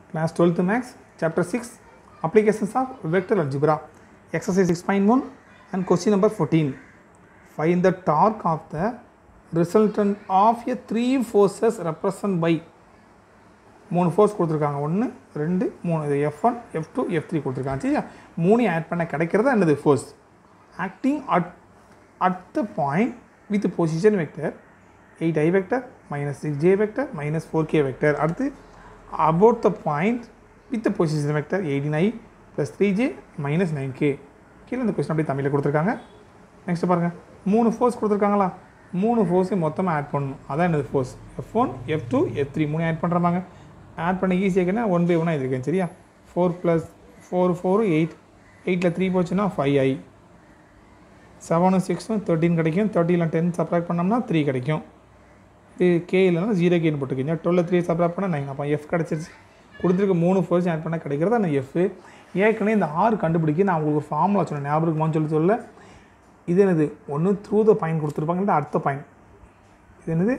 Class 12th Max, Chapter 6, Applications of Vector Algebra, Exercise 6.1 and question number 14. Find the torque of the resultant of a three forces represented by மூணு force கொடுத்துருக்காங்க ஒன்று ரெண்டு மூணு இது F one F two F three கொடுத்துருக்காங்க சரியா மூணையும் add பண்ண கிடைக்கிறதா என்னது force acting at at the point with position vector eight I vector minus six J vector minus four K vector அடுத்து about the point with position vector eighteen I plus three J minus nine K கீழே இந்த question அப்படியே தமிழில் கொடுத்துருக்காங்க next பாருங்கள் மூணு force கொடுத்துருக்காங்களா மூணு ஃபோர்ஸையும் மொத்தமாக ஆட் பண்ணணும் அதான் என்னது force F one F two F three மூணு ஆட் பண்ணுறாங்க ஆட் பண்ண ஈஸியாக ஒன் பை ஒன்னாக இருக்கேன் சரியா four plus four four eight எயிட்டில் த்ரீ போச்சுன்னா ஃபைவ் ஐ செவனும் சிக்ஸும் தேர்ட்டின் கிடைக்கும் தேர்ட்டியில் டென் சப்ராக்ட் பண்ணோம்னா த்ரீ கிடைக்கும் இது கே இல்லைனா ஜீரோ கேன்னு போட்டுருக்கீங்க டுவெல் த்ரீ சப்ராக்ட் பண்ணால் நைன் அப்போ எஃப் கிடச்சிருச்சு கொடுத்துருக்க மூணு ஃபோர்ஸ் ஆட் பண்ணால் கிடைக்கிறது அந்த எஃப் ஏற்கனவே இந்த ஆறு கண்டுபிடிக்க நான் உங்களுக்கு ஒரு ஃபார்முலா சொன்னேன் ஞாபகம் இருக்குமான்னு சொல்லி சொல்ல இது என்னது ஒன்று த்ரூ த பாயிண்ட் கொடுத்துருப்பாங்க இல்லை அடுத்த பாயிண்ட் இது என்னது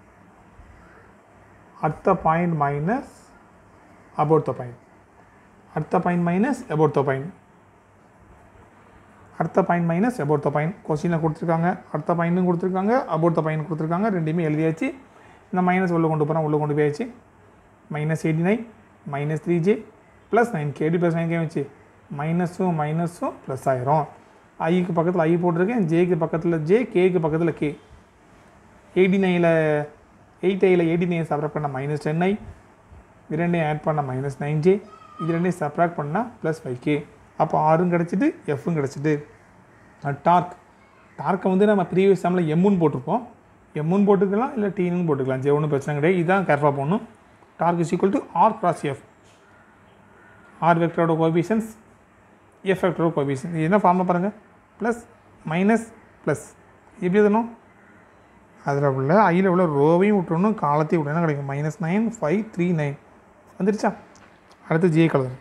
at the point minus about the point at the point minus about the point அடுத்த point minus about the point கொஸ்டினில் கொடுத்துருக்காங்க அடுத்த பாயிண்ட்டும் கொடுத்துருக்காங்க about the பாயிண்ட் கொடுத்துருக்காங்க ரெண்டுமே எழுதியாச்சு இந்த மைனஸ் உள்ளே கொண்டு போகிறோம் உள்ளே கொண்டு போயாச்சு minus eighty nine minus three J plus nine K எப்படி ப்ளஸ் நைன் கே வச்சு மைனஸும் மைனஸும் ப்ளஸ் ஆயிரும் ஐக்கு பக்கத்தில் ஐ போட்டிருக்கேன் ஜேக்கு பக்கத்தில் ஜே கேக்கு பக்கத்தில் கே எயிட்டி நைனில் எயிட் ஐயில் எயிட்டி நைன் சப்ராக்ட் பண்ணால் மைனஸ் டென் ஐ இது ரெண்டையும் ஆட் பண்ணால் மைனஸ் நைன் ஜே இது ரெண்டையும் சப்ராக்ட் பண்ணால் ப்ளஸ் ஃபைவ் கே அப்போ ஆறும் கிடச்சிட்டு எஃப்பும் கிடச்சிட்டு டார்க் டார்க்கை வந்து நம்ம ப்ரீவியஸ் டைமில் எம்முன்னு போட்டிருப்போம் எம்முன்னு போட்டுக்கலாம் இல்லை டீன்னு போட்டுக்கலாம் ஜே ஒன்றும் பிரச்சனை கிடையாது இதுதான் கேர்ஃபாக போடணும் torque is equal to r cross F r வெக்டரோட கோபிஷன்ஸ் எஃப் வெக்டரோட கோபிஷன் இது என்ன ஃபார்மில் பாருங்கள் ப்ளஸ் மைனஸ் ப்ளஸ் எப்படி எதனும் அதில் உள்ள ஐயில் உள்ள ரோவையும் விட்டுறணும் காலத்தையும் விட்டணும் கிடைக்கும் minus nine five three nine வந்துருச்சா அடுத்து ஜே கலர்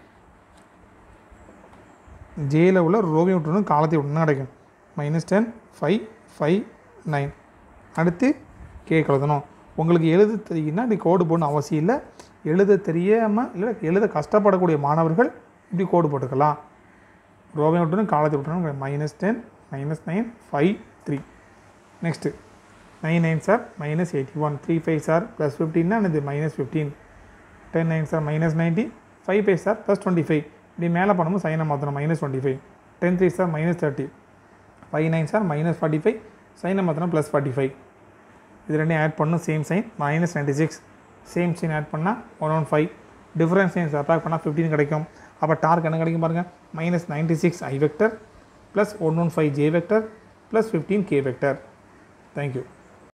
ஜேயில் உள்ள ரோவையும் விட்டுறணும் காலத்தையும் விட்டணும் கிடைக்கும் minus ten five five nine அடுத்து கே கலந்தணும் உங்களுக்கு எழுத தெரியுன்னா இப்படி கோடு போடணும் அவசியம் இல்லை எழுத தெரியாமல் இல்லை எழுத கஷ்டப்படக்கூடிய மாணவர்கள் இப்படி கோடு போட்டுக்கலாம் ரோவையும் விட்டுறணும் காலத்தை விட்டுறணும் minus ten minus nine five three next nine nine sir minus eighty one three five sir plus ஃபிஃப்டின்னா இது minus fifteen ten nine sir minus ninety five five sir plus twenty five இப்படி மேலே பண்ணும்போது சைனை மாற்றணும் minus twenty five ten three sir minus thirty five nine sir minus forty five சைனை மாற்றணும் plus forty five இது ரெண்டையும் ஆட் பண்ணணும் same sign minus ninety six same sign add பண்ணால் one one five difference signs அப்ளாக் பண்ணால் fifteen கிடைக்கும் அப்போ டார்க் என்ன கிடைக்கும் பாருங்கள் minus ninety six I vector plus one one five J vector plus fifteen K vector thank you